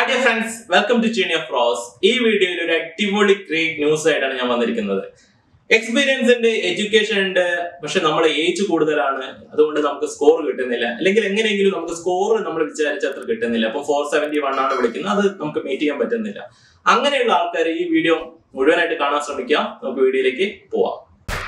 Hi dear friends welcome to ചീനിയ ഫ്രോസ് ഈ വീഡിയോയിൽ ഒരു അടിപൊളി ഗ്രേറ്റ് ന്യൂസ് ആയിട്ടാണ് ഞാൻ വന്നിരിക്കുന്നത് എക്സ്പീരിയൻസ് ഉണ്ട് എഡ്യൂക്കേഷൻ ഉണ്ട് പക്ഷെ നമ്മുടെ ഏജ് കൂടുതലാണ് അതുകൊണ്ട് നമുക്ക് സ്കോർ കിട്ടുന്നില്ല അല്ലെങ്കിൽ എങ്ങനെയെങ്കിലും നമുക്ക് സ്കോർ നമ്മൾ വിചാരിച്ച അത്ര കിട്ടുന്നില്ല അപ്പൊ ഫോർ സെവന്റി വൺ ആണ് വിളിക്കുന്നത് അത് നമുക്ക് മീറ്റ് ചെയ്യാൻ പറ്റുന്നില്ല അങ്ങനെയുള്ള ആൾക്കാർ ഈ വീഡിയോ മുഴുവനായിട്ട് കാണാൻ ശ്രമിക്കാം നമുക്ക് വീഡിയോയിലേക്ക് പോവാം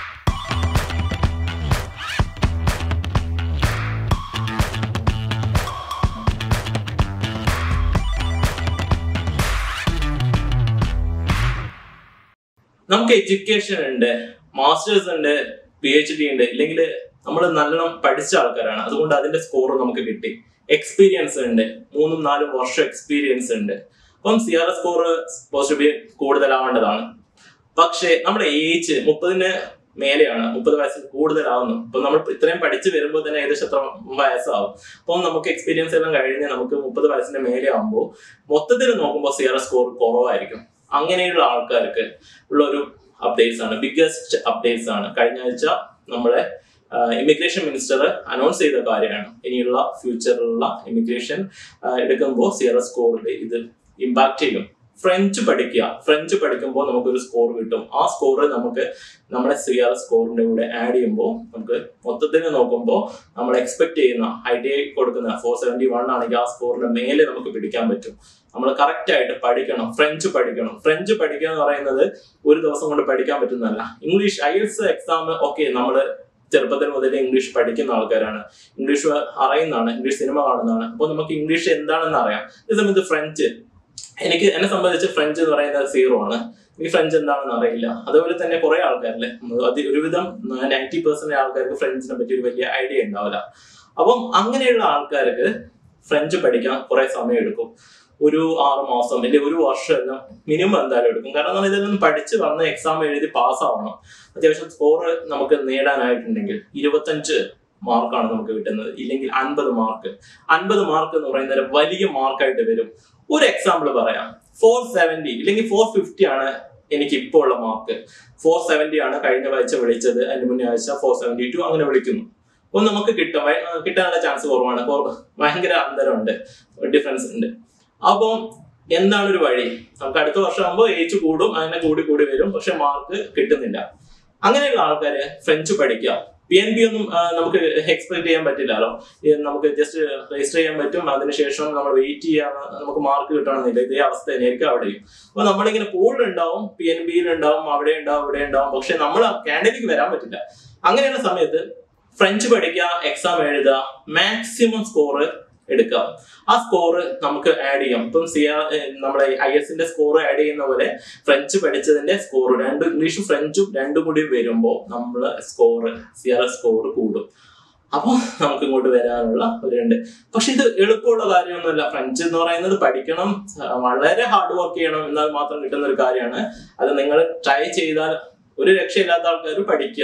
നമുക്ക് എഡ്യൂക്കേഷൻ ഉണ്ട് മാസ്റ്റേഴ്സ് ഉണ്ട് പി എച്ച് ഡി ഉണ്ട് ഇല്ലെങ്കിൽ നമ്മൾ നല്ലോണം പഠിച്ച ആൾക്കാരാണ് അതുകൊണ്ട് അതിന്റെ സ്കോർ നമുക്ക് കിട്ടി എക്സ്പീരിയൻസ് ഉണ്ട് മൂന്നും നാലും വർഷം എക്സ്പീരിയൻസ് ഉണ്ട് അപ്പം C R S score positive കൂടുതലാവേണ്ടതാണ് പക്ഷേ നമ്മുടെ ഏജ് മുപ്പതിന് മേലെയാണ് മുപ്പത് വയസ്സിൽ കൂടുതലാവുന്നു അപ്പൊ നമ്മൾ ഇത്രയും പഠിച്ചു വരുമ്പോൾ തന്നെ ഏകദേശം എത്ര വയസ്സാവും അപ്പം നമുക്ക് എക്സ്പീരിയൻസ് എല്ലാം കഴിഞ്ഞ് നമുക്ക് മുപ്പത് വയസ്സിന്റെ മേലെ ആകുമ്പോൾ മൊത്തത്തിൽ നോക്കുമ്പോൾ സി ആർ എസ് സ്കോർ കുറവായിരിക്കും അങ്ങനെയുള്ള ആൾക്കാർക്ക് ഉള്ള ഒരു അപ്ഡേറ്റ്സ് ആണ് ബിഗ്ഗസ്റ്റ് അപ്ഡേറ്റ്സ് ആണ് കഴിഞ്ഞ ആഴ്ച നമ്മളെ ഇമിഗ്രേഷൻ മിനിസ്റ്റർ അനൗൺസ് ചെയ്ത കാര്യമാണ് ഇനിയുള്ള ഫ്യൂച്ചറിലുള്ള ഇമിഗ്രേഷൻ എടുക്കുമ്പോൾ സി ആർ എസ് സ്കോറിൽ ഇത് ഇമ്പാക്ട് ചെയ്യും ഫ്രഞ്ച് പഠിക്കുക ഫ്രഞ്ച് പഠിക്കുമ്പോൾ നമുക്കൊരു സ്കോർ കിട്ടും ആ സ്കോർ നമുക്ക് നമ്മുടെ സി ആർ സ്കോറിന്റെ കൂടെ ആഡ് ചെയ്യുമ്പോൾ നമുക്ക് മൊത്തത്തിൽ നോക്കുമ്പോൾ നമ്മൾ എക്സ്പെക്ട് ചെയ്യുന്ന ഐ ടി ഐ കൊടുക്കുന്ന ഫോർ സെവന്റി വൺ ആണെങ്കിൽ ആ സ്കോറിന്റെ മേലെ നമുക്ക് പിടിക്കാൻ പറ്റും നമ്മൾ കറക്റ്റ് ആയിട്ട് പഠിക്കണം ഫ്രഞ്ച് പഠിക്കണം ഫ്രഞ്ച് പഠിക്കുക എന്ന് പറയുന്നത് ഒരു ദിവസം കൊണ്ട് പഠിക്കാൻ പറ്റുന്നതല്ല English I S exam okay നമ്മൾ ചെറുപ്പത്തിൽ മുതൽ ഇംഗ്ലീഷ് പഠിക്കുന്ന ആൾക്കാരാണ് ഇംഗ്ലീഷ് അറിയുന്നതാണ് ഇംഗ്ലീഷ് സിനിമ കാണുന്നതാണ് അപ്പോൾ നമുക്ക് ഇംഗ്ലീഷ് എന്താണെന്ന് അറിയാം ഈ സമയത്ത് ഫ്രഞ്ച് എനിക്ക് എന്നെ സംബന്ധിച്ച് ഫ്രഞ്ച് എന്ന് പറയുന്നത് സീറോ ആണ് ഈ ഫ്രഞ്ച് എന്താണെന്ന് അറിയില്ല അതുപോലെ തന്നെ കുറെ ആൾക്കാരില്ലേ അത് ഒരുവിധം നയൻറ്റി പെർസെന്റ് ആൾക്കാർക്ക് ഫ്രഞ്ചിനെ പറ്റി ഒരു വലിയ ഐഡിയ ഉണ്ടാവില്ല അപ്പം അങ്ങനെയുള്ള ആൾക്കാർക്ക് ഫ്രഞ്ച് പഠിക്കാൻ കുറെ സമയം എടുക്കും ഒരു ആറ് മാസം അല്ലെങ്കിൽ ഒരു വർഷം എല്ലാം മിനിമം എന്തായാലും എടുക്കും കാരണം നമ്മൾ ഇതെല്ലാം പഠിച്ച് വന്ന് എക്സാം എഴുതി പാസ്സാവണം അത്യാവശ്യം സ്കോർ നമുക്ക് നേടാനായിട്ടുണ്ടെങ്കിൽ ഇരുപത്തഞ്ച് മാർക്കാണ് നമുക്ക് കിട്ടുന്നത് ഇല്ലെങ്കിൽ അൻപത് മാർക്ക് അൻപത് മാർക്ക് എന്ന് പറയുന്നത് വലിയ മാർക്കായിട്ട് വരും ഒരു എക്സാമ്പിൾ പറയാം ഫോർ സെവന്റി ഇല്ലെങ്കിൽ ഫോർ ഫിഫ്റ്റി ആണ് എനിക്ക് ഇപ്പോൾ ഉള്ള മാർക്ക് ഫോർ സെവന്റി ആണ് കഴിഞ്ഞ ആഴ്ച വിളിച്ചത് അതിന് മുന്നേ ആഴ്ച ഫോർ സെവന്റി ടു അങ്ങനെ വിളിക്കുന്നു അപ്പോൾ നമുക്ക് കിട്ടും കിട്ടാനുള്ള ചാൻസ് കുറവാണ് ഭയങ്കര അന്തരമുണ്ട് ഡിഫറൻസ് ഉണ്ട് അപ്പം എന്താണ് ഒരു വഴി നമുക്ക് അടുത്ത വർഷം ആകുമ്പോൾ ഏജ് കൂടും അങ്ങനെ കൂടി കൂടി വരും പക്ഷെ മാർക്ക് കിട്ടുന്നില്ല അങ്ങനെയുള്ള ആൾക്കാര് ഫ്രഞ്ച് പഠിക്കുക പി എൻ ബി ഒന്നും നമുക്ക് എക്സ്പെക്ട് ചെയ്യാൻ പറ്റില്ലല്ലോ നമുക്ക് ജസ്റ്റ് രജിസ്റ്റർ ചെയ്യാൻ പറ്റും അതിനുശേഷം നമ്മൾ വെയിറ്റ് ചെയ്യാൻ നമുക്ക് മാർക്ക് കിട്ടണമെന്നില്ല ഇതേ അവസ്ഥ തന്നെയായിരിക്കും അവിടെയും അപ്പൊ നമ്മളിങ്ങനെ പൂളിൽ ഉണ്ടാവും പി എൻ ബിയിൽ ഉണ്ടാവും അവിടെ ഉണ്ടാവും ഇവിടെ ഉണ്ടാവും പക്ഷെ നമ്മൾ കാൻഡിലേക്ക് വരാൻ പറ്റില്ല അങ്ങനെയുള്ള സമയത്ത് ഫ്രഞ്ച് പഠിക്കുക എക്സാം എഴുതുക മാക്സിമം സ്കോർ എടുക്കാം ആ സ്കോർ നമുക്ക് ആഡ് ചെയ്യാം ഇപ്പം സി ആർ നമ്മുടെ ഐ എസിന്റെ സ്കോർ ആഡ് ചെയ്യുന്ന പോലെ ഫ്രഞ്ച് പഠിച്ചതിന്റെ സ്കോർ രണ്ട് ഇംഗ്ലീഷും ഫ്രഞ്ചും രണ്ടും കൂടി വരുമ്പോൾ നമ്മൾ score C R S score കൂടും അപ്പോൾ നമുക്ക് ഇങ്ങോട്ട് വരാനുള്ള ഒരു ഉണ്ട് പക്ഷെ ഇത് എളുപ്പമുള്ള കാര്യമൊന്നുമല്ല ഫ്രഞ്ച് എന്ന് പറയുന്നത് പഠിക്കണം വളരെ ഹാർഡ് വർക്ക് ചെയ്യണം എന്നാൽ മാത്രം കിട്ടുന്ന ഒരു കാര്യമാണ് അത് നിങ്ങൾ ട്രൈ ചെയ്താൽ ഒരു രക്ഷയില്ലാത്ത ആൾക്കാർ പഠിക്കുക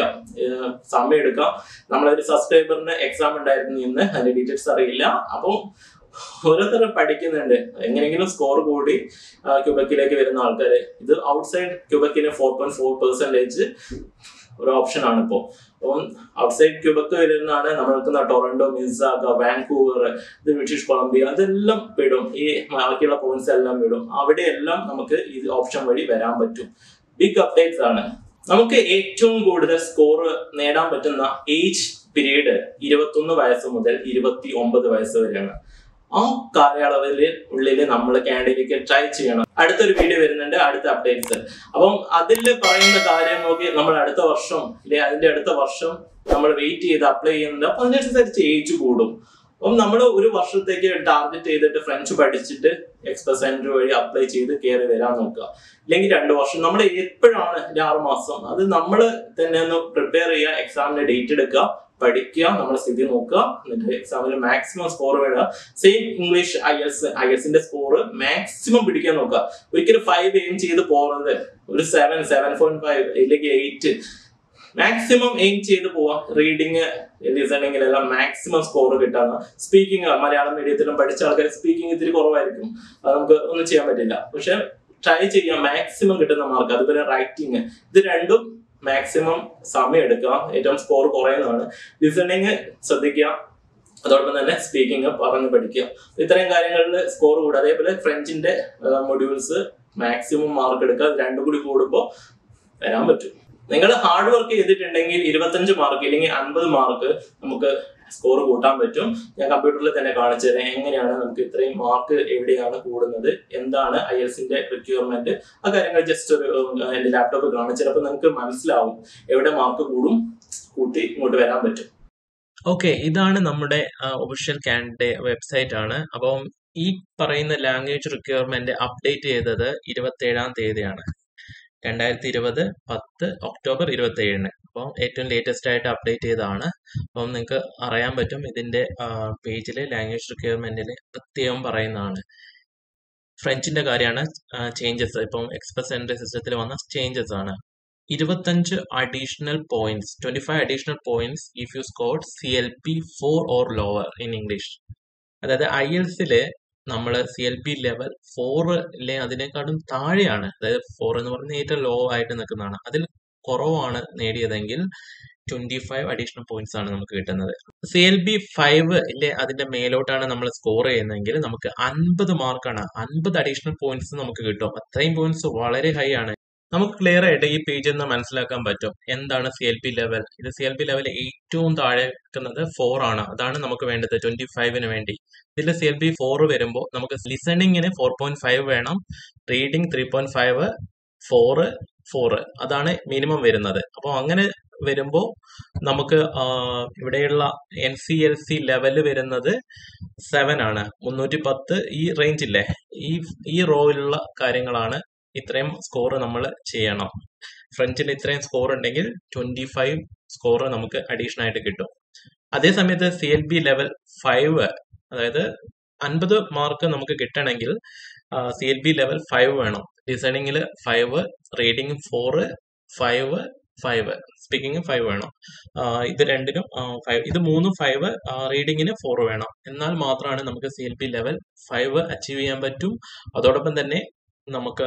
സമയം എടുക്കാം നമ്മളൊരു സബ്സ്ക്രൈബറിന് എക്സാം ഉണ്ടായിരുന്നു ഇന്ന് അതിന്റെ ഡീറ്റെയിൽസ് അറിയില്ല അപ്പം ഓരോരുത്തർ പഠിക്കുന്നുണ്ട് എങ്ങനെയെങ്കിലും സ്കോർ കൂടി ക്യൂബക്കിലേക്ക് വരുന്ന ആൾക്കാർ ഇത് ഔട്ട്സൈഡ് ക്യൂബക്കിന് ഫോർ പോയിന്റ് ഫോർ പെർസെന്റേജ് ഒരു ഓപ്ഷൻ ആണ് ഇപ്പോൾ അപ്പം ഔട്ട്സൈഡ് ക്യൂബക്ക് വരുന്നതാണ് നമ്മൾക്ക് ടൊറന്റോ മിസാഗ വാൻകൂവർ ഇത് ബ്രിട്ടീഷ് കൊളംബിയ അതെല്ലാം വിടും ഈ ബാക്കിയുള്ള പോയിന്റ്സ് എല്ലാം വിടും അവിടെയെല്ലാം നമുക്ക് ഈ ഓപ്ഷൻ വഴി വരാൻ പറ്റും ബിഗ് അപ്ഡേറ്റ്സ് ആണ് നമുക്ക് ഏറ്റവും കൂടുതൽ സ്കോർ നേടാൻ പറ്റുന്ന ഏജ് പീരീഡ് ഇരുപത്തൊന്ന് വയസ്സ് മുതൽ ഇരുപത്തി ഒമ്പത് വയസ്സ് വരെയാണ് ആ കാലയളവില് ഉള്ളില് നമ്മൾ കാൻഡിലേക്ക് ട്രൈ ചെയ്യണം അടുത്തൊരു വീഡിയോ വരുന്നുണ്ട് അടുത്ത അപ്ഡേറ്റ്സ് അപ്പം അതിൽ പറയുന്ന കാര്യം നോക്കി നമ്മൾ അടുത്ത വർഷം ഇല്ലെ അതിന്റെ അടുത്ത വർഷം നമ്മൾ വെയിറ്റ് ചെയ്ത് അപ്ലൈ ചെയ്യുന്നുണ്ട് അപ്പൊ അതിനനുസരിച്ച് ഏജ് കൂടും അപ്പം നമ്മൾ ഒരു വർഷത്തേക്ക് ടാർഗറ്റ് ചെയ്തിട്ട് ഫ്രഞ്ച് പഠിച്ചിട്ട് എക്സ്പ്രസ് സെന്റർ വഴി അപ്ലൈ ചെയ്ത് കയറി വരാൻ നോക്കുക ഇല്ലെങ്കിൽ രണ്ട് വർഷം നമ്മൾ എപ്പോഴാണ് ആറ് മാസം അത് നമ്മൾ തന്നെ ഒന്ന് പ്രിപ്പയർ ചെയ്യുക എക്സാമിന്റെ ഡേറ്റ് എടുക്കുക പഠിക്കുക നമ്മുടെ സ്ഥിതി നോക്കുക എന്നിട്ട് എക്സാമിൽ മാക്സിമം സ്കോർ വേണം same English I S I എസിന്റെ സ്കോർ മാക്സിമം പിടിക്കാൻ നോക്കുക ഒരിക്കലും ഫൈവ് എയിം ചെയ്ത് പോകുന്നത് ഒരു സെവൻ സെവൻ പോയിന്റ് ഫൈവ് ഇല്ലെങ്കിൽ എയ്റ്റ് മാക്സിമം എയിം ചെയ്ത് പോവാം റീഡിങ് ലിസണിങ്ങിലെല്ലാം മാക്സിമം സ്കോർ കിട്ടാന്ന് സ്പീക്കിംഗ് മലയാളം മീഡിയത്തിലും പഠിച്ച ആൾക്കാർ സ്പീക്കിംഗ് ഇത്തിരി കുറവായിരിക്കും അത് നമുക്ക് ഒന്നും ചെയ്യാൻ പറ്റില്ല പക്ഷെ ട്രൈ ചെയ്യാം മാക്സിമം കിട്ടുന്ന മാർക്ക് അതുപോലെ റൈറ്റിംഗ് ഇത് രണ്ടും മാക്സിമം സമയം എടുക്കുക ഏറ്റവും സ്കോർ കുറയുന്നതാണ് ലിസണിങ് ശ്രദ്ധിക്കുക അതോടൊപ്പം തന്നെ സ്പീക്കിംഗ് പറഞ്ഞ് പഠിക്കുക ഇത്രയും കാര്യങ്ങളിൽ സ്കോർ കൂടുക അതേപോലെ ഫ്രഞ്ചിന്റെ മൊഡ്യൂൾസ് മാക്സിമം മാർക്ക് എടുക്കുക അത് രണ്ടും കൂടി കൂടുമ്പോൾ വരാൻ പറ്റും നിങ്ങൾ ഹാർഡ് വർക്ക് ചെയ്തിട്ടുണ്ടെങ്കിൽ ഇരുപത്തഞ്ച് മാർക്ക് ഇല്ലെങ്കിൽ അൻപത് മാർക്ക് നമുക്ക് സ്കോർ കൂട്ടാൻ പറ്റും ഞാൻ കമ്പ്യൂട്ടറിൽ തന്നെ കാണിച്ചു തരാം എങ്ങനെയാണ് നമുക്ക് ഇത്രയും മാർക്ക് എവിടെയാണ് കൂടുന്നത് എന്താണ് ഐ എൽസിന്റെ റിക്വയർമെന്റ് ആ കാര്യങ്ങൾ ജസ്റ്റ് ഒരു ഏഹ്, എന്റെ ലാപ്ടോപ്പ് കാണിച്ചു ചിലപ്പോൾ നിങ്ങൾക്ക് മനസ്സിലാവും എവിടെ മാർക്ക് കൂടും കൂട്ടി ഇങ്ങോട്ട് വരാൻ പറ്റും ഓക്കെ ഇതാണ് നമ്മുടെ ഒഫീഷ്യൽ കാൻഡിന്റെ വെബ്സൈറ്റ് ആണ് അപ്പം ഈ പറയുന്ന ലാംഗ്വേജ് റിക്വയർമെന്റ് അപ്ഡേറ്റ് ചെയ്തത് ഇരുപത്തി ഏഴാം തീയതിയാണ് രണ്ടായിരത്തി ഇരുപത് പത്ത് ഒക്ടോബർ ഇരുപത്തി ഏഴിന് അപ്പം ഏറ്റവും ലേറ്റസ്റ്റ് ആയിട്ട് അപ്ഡേറ്റ് ചെയ്തതാണ് അപ്പം നിങ്ങൾക്ക് അറിയാൻ പറ്റും ഇതിന്റെ പേജിൽ ലാംഗ്വേജ് റിക്വയർമെന്റിൽ പ്രത്യേകം പറയുന്നതാണ് ഫ്രഞ്ചിന്റെ കാര്യമാണ് ചേഞ്ചസ് ഇപ്പം എക്സ്പ്രസ് എൻട്രി സിസ്റ്റത്തിൽ വന്ന ചേഞ്ചസ് ആണ് ഇരുപത്തഞ്ച് additional points twenty five additional points if you score C L P four or lower in English അതായത് ഐ എൽസില് നമ്മൾ C L P level four ഇല്ലേ അതിനേക്കാളും താഴെയാണ് അതായത് ഫോർ എന്ന് പറയുന്നത് ഏറ്റവും ലോ ആയിട്ട് നിൽക്കുന്നതാണ് അതിൽ കുറവാണ് നേടിയതെങ്കിൽ ട്വന്റി ഫൈവ് അഡീഷണൽ പോയിന്റ്സ് ആണ് നമുക്ക് കിട്ടുന്നത് സി എൽ ബി ഫൈവ് ഇല്ലേ അതിന്റെ മേലോട്ടാണ് നമ്മൾ സ്കോർ ചെയ്യുന്നതെങ്കിൽ നമുക്ക് അൻപത് മാർക്കാണ് അൻപത് അഡീഷണൽ പോയിന്റ്സ് നമുക്ക് കിട്ടും അത്രയും പോയിന്റ്സ് വളരെ ഹൈ ആണ് നമുക്ക് ക്ലിയർ ആയിട്ട് ഈ പേജിൽ നിന്ന് മനസ്സിലാക്കാൻ പറ്റും എന്താണ് സി എൽ പി ലെവൽ ഇത് സി എൽ പി ലെവൽ ഏറ്റവും താഴെ നിൽക്കുന്നത് ഫോർ ആണ് അതാണ് നമുക്ക് വേണ്ടത് ട്വന്റി ഫൈവിന് വേണ്ടി ഇതിൽ സി എൽ പി ഫോർ വരുമ്പോൾ നമുക്ക് ലിസണിങ്ങിന് ഫോർ പോയിന്റ് ഫൈവ് വേണം reading three point five four four അതാണ് മിനിമം വരുന്നത് അപ്പോൾ അങ്ങനെ വരുമ്പോൾ നമുക്ക് ആ, ഇവിടെയുള്ള N C L C level വരുന്നത് സെവൻ ആണ് മുന്നൂറ്റി പത്ത് ഈ റേഞ്ച് ഇല്ലേ ഈ ഈ റോയിലുള്ള കാര്യങ്ങളാണ് ഇത്രയും സ്കോർ നമ്മൾ ചെയ്യണം ഫ്രഞ്ചിൽ ഇത്രയും സ്കോർ ഉണ്ടെങ്കിൽ ട്വന്റി ഫൈവ് സ്കോർ നമുക്ക് അഡീഷണൽ ആയിട്ട് കിട്ടും അതേ സമയത്ത് C L B level five അതായത് അൻപത് മാർക്ക് നമുക്ക് കിട്ടണമെങ്കിൽ C L B level five വേണം ലിസണിങ്ങിൽ five reading four five five speaking five വേണം ആ, ഇത് രണ്ടിനും ഫൈവ് ഇത് മൂന്നും ഫൈവ് റീഡിങ്ങിന് ഫോർ വേണം എന്നാൽ മാത്രമാണ് നമുക്ക് C L P level five achieve ചെയ്യാൻ പറ്റും അതോടൊപ്പം തന്നെ നമുക്ക്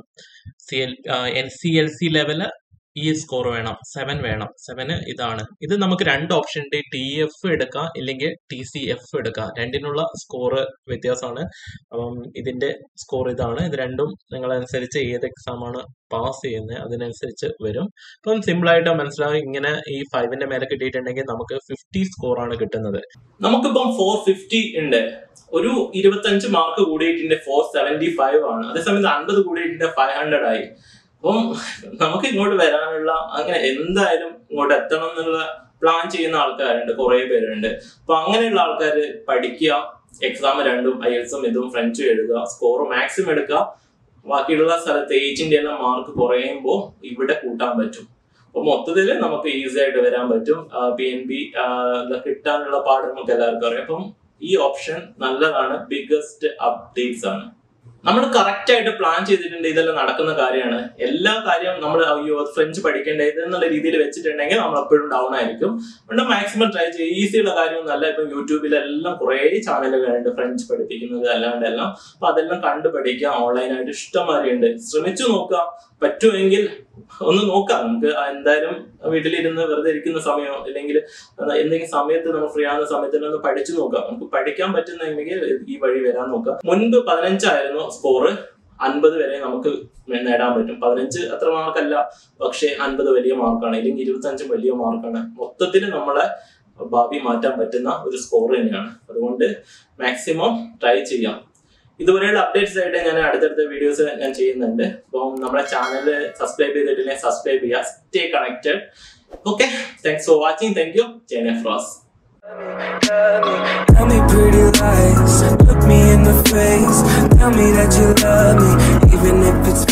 C L N C L C level ഈ സ്കോർ വേണം സെവൻ വേണം സെവന് ഇതാണ് ഇത് നമുക്ക് രണ്ട് ഓപ്ഷൻ ഉണ്ട് ടി എഫ് എടുക്കാം ഇല്ലെങ്കിൽ ടി സി എഫ് എടുക്കാം രണ്ടിനുള്ള സ്കോർ വ്യത്യാസമാണ് അപ്പം ഇതിന്റെ സ്കോർ ഇതാണ് ഇത് രണ്ടും നിങ്ങളനുസരിച്ച് ഏത് എക്സാം ആണ് പാസ് ചെയ്യുന്നത് അതിനനുസരിച്ച് വരും അപ്പം സിമ്പിൾ ആയിട്ട് മനസ്സിലാവും ഇങ്ങനെ ഈ ഫൈവിന്റെ മേലെ കിട്ടിയിട്ടുണ്ടെങ്കിൽ നമുക്ക് ഫിഫ്റ്റി സ്കോർ ആണ് കിട്ടുന്നത് നമുക്കിപ്പം ഫോർ ഫിഫ്റ്റി ഉണ്ട് ഒരു ഇരുപത്തഞ്ച് മാർക്ക് കൂടിയിട്ടുണ്ട് ഫോർ സെവന്റി ഫൈവ് ആണ് അതേസമയത്ത് അൻപത് കൂടിയിട്ടുണ്ട് ഫൈവ് ഹൺഡ്രഡ് ആയി അപ്പം നമുക്ക് ഇങ്ങോട്ട് വരാനുള്ള അങ്ങനെ എന്തായാലും ഇങ്ങോട്ട് എത്തണം എന്നുള്ള പ്ലാൻ ചെയ്യുന്ന ആൾക്കാരുണ്ട് കുറെ പേരുണ്ട് അപ്പൊ അങ്ങനെയുള്ള ആൾക്കാർ പഠിക്കുക എക്സാം രണ്ടും ഐ എൽസും ഇതും ഫ്രഞ്ചും എഴുതുക സ്കോർ മാക്സിമം എടുക്കുക ബാക്കിയുള്ള സ്ഥലത്ത് ഏജിന്റെ എല്ലാം മാർക്ക് കുറയുമ്പോൾ ഇവിടെ കൂട്ടാൻ പറ്റും അപ്പൊ മൊത്തത്തിൽ നമുക്ക് ഈസി ആയിട്ട് വരാൻ പറ്റും പി എൻ ബി കിട്ടാനുള്ള പാട് നമുക്ക് എല്ലാവർക്കും അറിയാം അപ്പം ഈ ഓപ്ഷൻ നല്ലതാണ് ബിഗ്ഗസ്റ്റ് അപ്ഡേറ്റ്സ് ആണ് നമ്മൾ കറക്റ്റ് ആയിട്ട് പ്ലാൻ ചെയ്തിട്ടുണ്ട് ഇതെല്ലാം നടക്കുന്ന കാര്യമാണ് എല്ലാ കാര്യവും നമ്മൾ അയ്യോ ഫ്രഞ്ച് പഠിക്കേണ്ടത് എന്നുള്ള രീതിയിൽ വെച്ചിട്ടുണ്ടെങ്കിൽ നമ്മൾ എപ്പോഴും ഡൗൺ ആയിരിക്കും അതുകൊണ്ട് മാക്സിമം ട്രൈ ചെയ്യുക ഈസിയുള്ള കാര്യമൊന്നല്ല ഇപ്പം യൂട്യൂബിലെല്ലാം കുറേ ചാനലുകളുണ്ട് ഫ്രഞ്ച് പഠിപ്പിക്കുന്നത് അല്ലാണ്ട് എല്ലാം അപ്പൊ അതെല്ലാം കണ്ടു പഠിക്കുക ഓൺലൈനായിട്ട് ഇഷ്ടംമാതിരി ഉണ്ട് ശ്രമിച്ചു നോക്കുക പറ്റുമെങ്കിൽ ഒന്ന് നോക്കാം നമുക്ക് എന്തായാലും വീട്ടിലിരുന്ന് വെറുതെ ഇരിക്കുന്ന സമയമോ അല്ലെങ്കിൽ എന്തെങ്കിലും സമയത്ത് നമ്മൾ ഫ്രീ ആകുന്ന സമയത്ത് ഒന്ന് പഠിച്ചു നോക്കാം നമുക്ക് പഠിക്കാൻ പറ്റുന്നെങ്കിൽ ഈ വഴി വരാൻ നോക്കാം മുൻപ് പതിനഞ്ചായിരുന്നു സ്കോറ് അൻപത് വരെ നമുക്ക് നേടാൻ പറ്റും പതിനഞ്ച് അത്ര മാർക്കല്ല പക്ഷേ അൻപത് വലിയ മാർക്കാണ് അല്ലെങ്കിൽ ഇരുപത്തഞ്ചും വലിയ മാർക്കാണ് മൊത്തത്തിൽ നമ്മളെ ഭാവി മാറ്റാൻ പറ്റുന്ന ഒരു സ്കോർ തന്നെയാണ് അതുകൊണ്ട് മാക്സിമം ട്രൈ ചെയ്യാം ഇതുപോലെയുള്ള അപ്ഡേറ്റ്സ് ആയിട്ട് ഞാൻ അടുത്തടുത്ത വീഡിയോസ് ഞാൻ ചെയ്യുന്നുണ്ട് അപ്പം നമ്മുടെ ചാനൽ സബ്സ്ക്രൈബ് ചെയ്തിട്ടില്ലെങ്കിൽ സബ്സ്ക്രൈബ് ചെയ്യുക stay connected okay thanks for watching thank you ജെൻ ഫ്രോസ് Tell me pretty lies, look me in the face. Tell me that you love me, even if it's